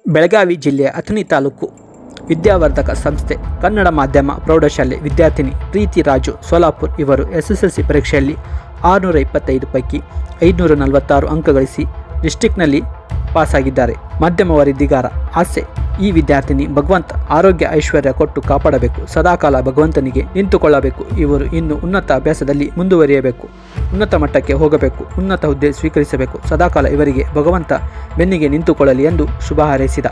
ಬೆಳಗಾವಿ ಜಿಲ್ಲೆಯ ಅಥಣಿ ತಾಲೂಕು ವಿದ್ಯಾವರ್ಧಕ ಸಂಸ್ಥೆ ಕನ್ನಡ ಮಾಧ್ಯಮ ಪ್ರೌಢಶಾಲೆ ವಿದ್ಯಾರ್ಥಿನಿ ಪ್ರೀತಿ ರಾಜು ಸೋಲಾಪುರ್ ಇವರು ಎಸ್ಎಸ್ಎಲ್ಸಿ ಪರೀಕ್ಷೆಯಲ್ಲಿ ಆರುನೂರ ಇಪ್ಪತ್ತೈದು ಪೈಕಿ ಐದುನೂರ ನಲವತ್ತಾರು ಅಂಕ ಗಳಿಸಿ ಡಿಸ್ಟಿಕ್ನಲ್ಲಿ ಪಾಸಾಗಿದ್ದಾರೆ ಮಾಧ್ಯಮ ವರದಿಗಾರ ಆಸೆ ಈ ವಿದ್ಯಾರ್ಥಿನಿ ಭಗವಂತ ಆರೋಗ್ಯ ಐಶ್ವರ್ಯ ಕೊಟ್ಟು ಕಾಪಾಡಬೇಕು ಸದಾಕಾಲ ಭಗವಂತನಿಗೆ ನಿಂತುಕೊಳ್ಳಬೇಕು ಇವರು ಇನ್ನು ಉನ್ನತ ಅಭ್ಯಾಸದಲ್ಲಿ ಮುಂದುವರಿಯಬೇಕು ಉನ್ನತ ಮಟ್ಟಕ್ಕೆ ಹೋಗಬೇಕು ಉನ್ನತ ಹುದ್ದೆ ಸ್ವೀಕರಿಸಬೇಕು ಸದಾಕಾಲ ಇವರಿಗೆ ಭಗವಂತ ಬೆನ್ನಿಗೆ ನಿಂತುಕೊಳ್ಳಲಿ ಎಂದು ಶುಭ ಹಾರೈಸಿದ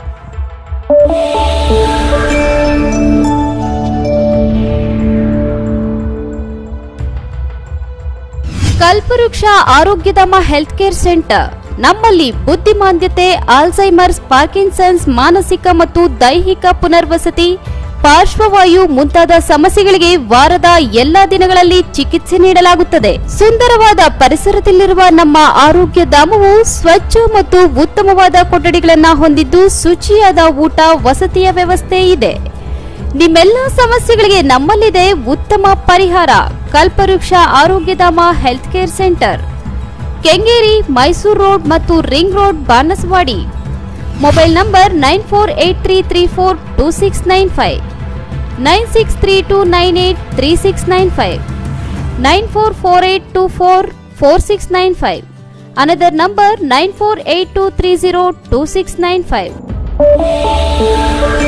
ಕಲ್ಪವೃಕ್ಷ ಆರೋಗ್ಯಧಾಮ ಹೆಲ್ತ್ ಕೇರ್ ಸೆಂಟರ್ ನಮ್ಮಲ್ಲಿ ಬುದ್ಧಿಮಾಂದ್ಯತೆ ಆಲ್ಝೈಮರ್ಸ್ ಪಾರ್ಕಿನ್ಸನ್ಸ್ ಮಾನಸಿಕ ಮತ್ತು ದೈಹಿಕ ಪುನರ್ವಸತಿ ಪಾರ್ಶ್ವವಾಯು ಮುಂತಾದ ಸಮಸ್ಯೆಗಳಿಗೆ ವಾರದ ಎಲ್ಲಾ ದಿನಗಳಲ್ಲಿ ಚಿಕಿತ್ಸೆ ನೀಡಲಾಗುತ್ತದೆ ಸುಂದರವಾದ ಪರಿಸರದಲ್ಲಿರುವ ನಮ್ಮ ಆರೋಗ್ಯ ಧಾಮವು ಸ್ವಚ್ಛ ಮತ್ತು ಉತ್ತಮವಾದ ಕೊಠಡಿಗಳನ್ನ ಹೊಂದಿದ್ದು ಶುಚಿಯಾದ ಊಟ ವಸತಿಯ ವ್ಯವಸ್ಥೆ ಇದೆ ನಿಮ್ಮೆಲ್ಲ ಸಮಸ್ಯೆಗಳಿಗೆ ನಮ್ಮಲ್ಲಿದೆ ಉತ್ತಮ ಪರಿಹಾರ Kalpavriksha Arogyadhama health care centre Kengeri Mysuru road ಮತ್ತು ring road Banaswadi mobile number nine four eight three three four two six nine five nine six three two nine eight three six nine five nine four four eight two four four six nine five another number nine four eight two three zero two six nine five